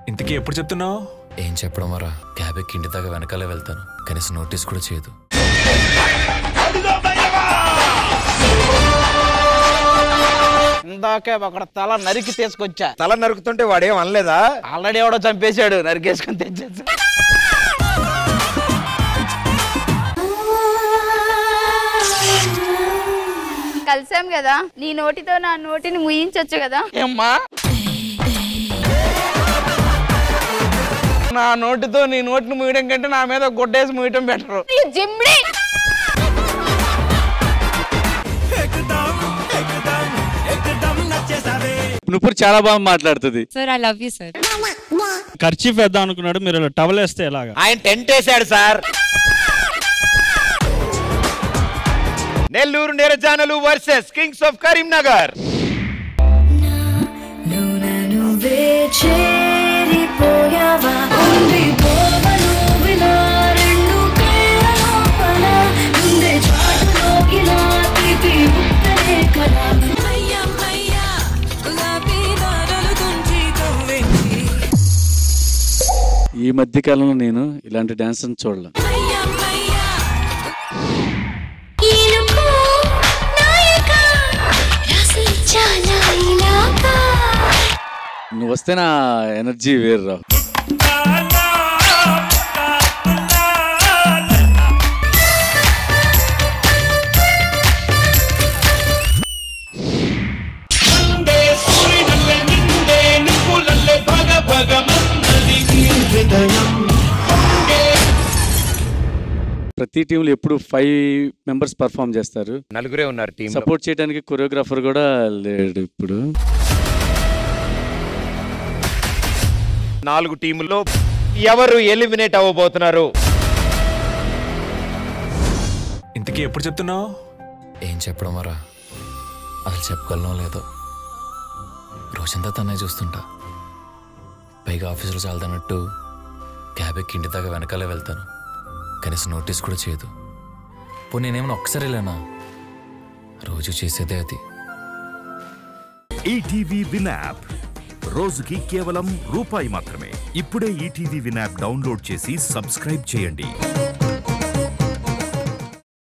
ఇంతకీ ఎప్పుడు చెప్తున్నావు ఏం చెప్పడం మరా క్యాబ్ ఎక్కి ఇంటి దాకా వెనకాలే వెళ్తాను కనీసం నోటీస్ కూడా చేయదు ఇందాకే ఒక తల నరికి తీసుకొచ్చా తల నరుకుతుంటే వాడేం అనలేదా ఆల్రెడీ ఎవడో చంపేశాడు నరికేసుకొని తెచ్చేసి కలిసాం కదా నీ నోటితో నా నోటిని ముయించొచ్చు కదా ఏమ్మా నా నోటితో నీ నోటిని మూయడం కంటే నా మీద గుడ్డేసి మూయటం బెటరు ఈ జిమ్డి నువ్వు చాలా బాగా మాట్లాడుతుంది sir I love you sir kerchief వేద్దాం అనుకున్నాడు మీరు ఇలా టవల్ వేస్తే ఎలాగా ఆయన టెంట్ వేసాడు సార్ నెల్లూరు నిరజానలు వర్సెస్ కింగ్స్ ఆఫ్ కరీంనగర్ నువ్వే చేరిపోయావా ఉండిపోవను విలా రెండు కళ్ళ లోపల గుండె చాటులో ఇలా తీపి ముక్కలే కదా మయ్యా మయ్యా గులాబీ దారులు తుంచి కవ్వెంచి ఈ మధ్య కాలంలో నేను ఇలాంటి డాన్స్ చూడలే మయ్యా మయ్యా ఈనుకో నాయక రాసి చాలా ఇలాగా నువ్వు వస్తే నా ఎనర్జీ వేరు రావు ప్రతి టీంలో ఎప్పుడు ఫైవ్ మెంబర్స్ పర్ఫామ్ చేస్తారు నలుగురే ఉన్నారు టీం సపోర్ట్ చేయడానికి కొరియోగ్రాఫర్ కూడా లేడు ఇప్పుడు నాలుగు టీముల్లో ఎవరు ఎలిమినేట్ అవ్వబోతున్నారు ఇంతకీ ఎప్పుడు చెప్తున్నావు ఏం చెప్పడం మరా అసలు చెప్పగలనో లేదో రోజంతా తనే చూస్తుంటా పైగా ఆఫీసులో చాలదన్నట్టు క్యాబ్ ఎక్కి ఇంటి దాకా వెనకాలే వెళ్తాను కనీసం నోటీస్ కూడా చేయదు పోనీ నేనేమన్నా ఒక్కసారి వెళ్ళానా రోజు చేసేదే అది ఈటీవీ విన్ యాప్ రోజుకి కేవలం రూపాయి మాత్రమే ఇప్పుడే ఈటీవీ విన్ యాప్ డౌన్లోడ్ చేసి సబ్స్క్రైబ్ చేయండి